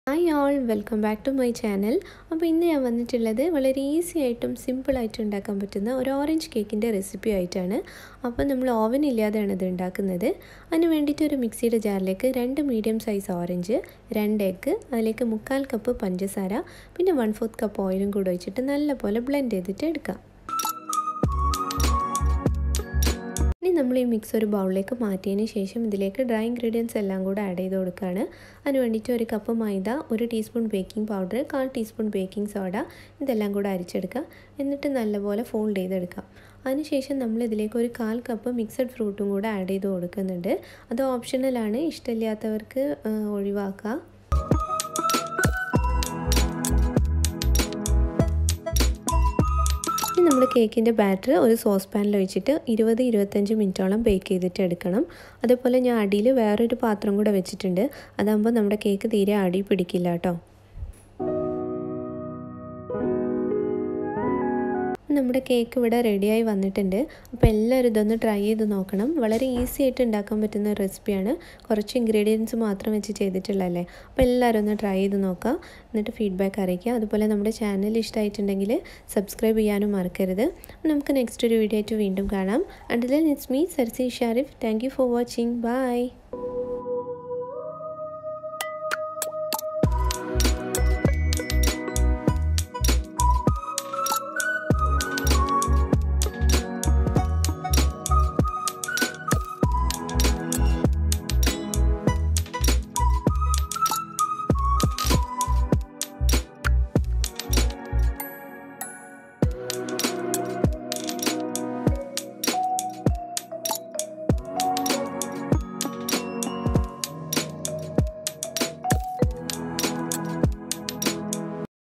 hi all welcome back to my channel അപ്പോൾ ഇന്ന് ഞാൻ വന്നിട്ടുള്ളത് വളരെ ഈസി ആയിട്ടും സിമ്പിളായിട്ട് ഉണ്ടാക്കാൻ പറ്റുന്ന ഒരു ഓറഞ്ച് കേക്കിൻ്റെ റെസിപ്പി ആയിട്ടാണ് അപ്പോൾ നമ്മൾ ഓവൻ ഇല്ലാതെയാണ് ഇത് ഉണ്ടാക്കുന്നത് അതിന് വേണ്ടിയിട്ട് ഒരു മിക്സിയുടെ ജാറിലേക്ക് രണ്ട് മീഡിയം സൈസ് ഓറഞ്ച് രണ്ട് എഗ്ഗ് അതിലേക്ക് മുക്കാൽ കപ്പ് പഞ്ചസാര പിന്നെ വൺ ഫോർത്ത് കപ്പ് ഓയിലും കൂടെ ഒഴിച്ചിട്ട് നല്ലപോലെ ബ്ലെൻഡ് ചെയ്തിട്ട് എടുക്കാം ഇനി നമ്മൾ ഈ മിക്സ് ഒരു ബൗളിലേക്ക് മാറ്റിയതിന് ശേഷം ഇതിലേക്ക് ഡ്രൈ ഇൻഗ്രീഡിയൻസ് എല്ലാം കൂടെ ആഡ് ചെയ്ത് കൊടുക്കുകയാണ് അതിന് വേണ്ടിയിട്ട് ഒരു കപ്പ് മൈദ ഒരു ടീസ്പൂൺ ബേക്കിംഗ് പൗഡർ കാൽ ടീസ്പൂൺ ബേക്കിംഗ് സോഡ ഇതെല്ലാം കൂടെ അരിച്ചെടുക്കുക എന്നിട്ട് നല്ലപോലെ ഫോൾഡ് ചെയ്തെടുക്കാം അതിനുശേഷം നമ്മൾ ഇതിലേക്ക് ഒരു കാൽ കപ്പ് മിക്സഡ് ഫ്രൂട്ടും കൂടെ ആഡ് ചെയ്ത് കൊടുക്കുന്നുണ്ട് അത് ഓപ്ഷണലാണ് ഇഷ്ടമില്ലാത്തവർക്ക് ഒഴിവാക്കുക ഇനി നമ്മൾ കേക്കിൻ്റെ ബാറ്റർ ഒരു സോസ് പാനിൽ ഒഴിച്ചിട്ട് ഇരുപത് ഇരുപത്തഞ്ച് മിനിറ്റോളം ബേക്ക് ചെയ്തിട്ട് എടുക്കണം അതേപോലെ ഞാൻ അടിയിൽ വേറൊരു പാത്രം കൂടെ വെച്ചിട്ടുണ്ട് അതാകുമ്പോൾ നമ്മുടെ കേക്ക് തീരെ അടി പിടിക്കില്ല കേട്ടോ നമ്മുടെ കേക്ക് ഇവിടെ റെഡിയായി വന്നിട്ടുണ്ട് അപ്പോൾ എല്ലാവരും ഇതൊന്ന് ട്രൈ ചെയ്ത് നോക്കണം വളരെ ഈസി ആയിട്ട് ഉണ്ടാക്കാൻ പറ്റുന്ന റെസിപ്പിയാണ് കുറച്ച് ഇൻഗ്രീഡിയൻസ് മാത്രം വെച്ച് ചെയ്തിട്ടുള്ളതല്ലേ അപ്പോൾ എല്ലാവരും ഒന്ന് ട്രൈ ചെയ്ത് നോക്കുക എന്നിട്ട് ഫീഡ്ബാക്ക് അറിയിക്കുക അതുപോലെ നമ്മുടെ ചാനൽ ഇഷ്ടമായിട്ടുണ്ടെങ്കിൽ സബ്സ്ക്രൈബ് ചെയ്യാനും മറക്കരുത് നമുക്ക് നെക്സ്റ്റ് ഒരു വീഡിയോ ആയിട്ട് വീണ്ടും കാണാം until it's me Sarsi Sharif thank you for watching by